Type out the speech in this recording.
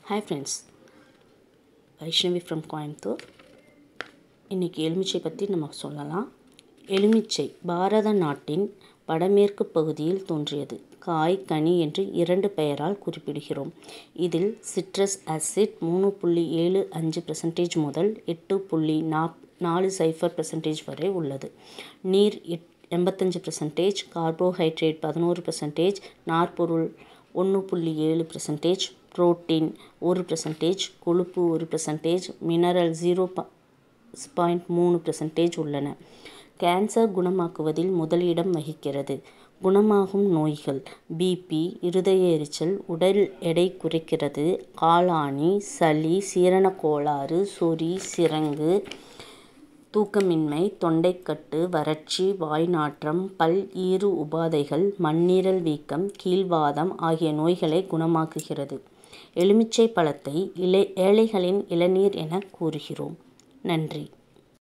hi friends Vaishnavi from Coimbatore இன்றைக்கி எலுமிச்சை பற்றி நம்ம சொல்லலாம் எலுமிச்சை பாரத நாட்டின் வடமேற்கு பகுதியில் தோன்றியது காய் கனி என்று இரண்டு பெயரால் குறிப்பிடுகிறோம் இதில் சிட்ரஸ் ஆசிட் மூணு புள்ளி ஏழு அஞ்சு பெர்சன்டேஜ் முதல் எட்டு புள்ளி நாப் நாலு சைஃபர் பெர்சன்டேஜ் வரை உள்ளது நீர் எட் எண்பத்தஞ்சு பெர்சன்டேஜ் கார்போஹைட்ரேட் பதினோரு பெர்சன்டேஜ் நார்ப்பொருள் ஒன்று புள்ளி ஏழு பெர்சன்டேஜ் புரோட்டீன் ஒரு பெர்சன்டேஜ் கொழுப்பு ஒரு பெர்சன்டேஜ் மினரல் ஜீரோ பாயிண்ட் மூணு பெர்சன்டேஜ் உள்ளன கேன்சர் குணமாக்குவதில் முதலிடம் வகிக்கிறது குணமாகும் நோய்கள் பிபி இருதய எரிச்சல் உடல் எடை குறைக்கிறது காளானி சளி சீரணக் கோளாறு சொறி சிரங்கு தூக்கமின்மை தொண்டைக்கட்டு வறட்சி வாய் நாற்றம் பல் ஈறு உபாதைகள் மண்ணீரல் வீக்கம் கீல்வாதம் ஆகிய நோய்களை குணமாக்குகிறது எலுமிச்சை பழத்தை இலை ஏழைகளின் இளநீர் என கூறுகிறோம் நன்றி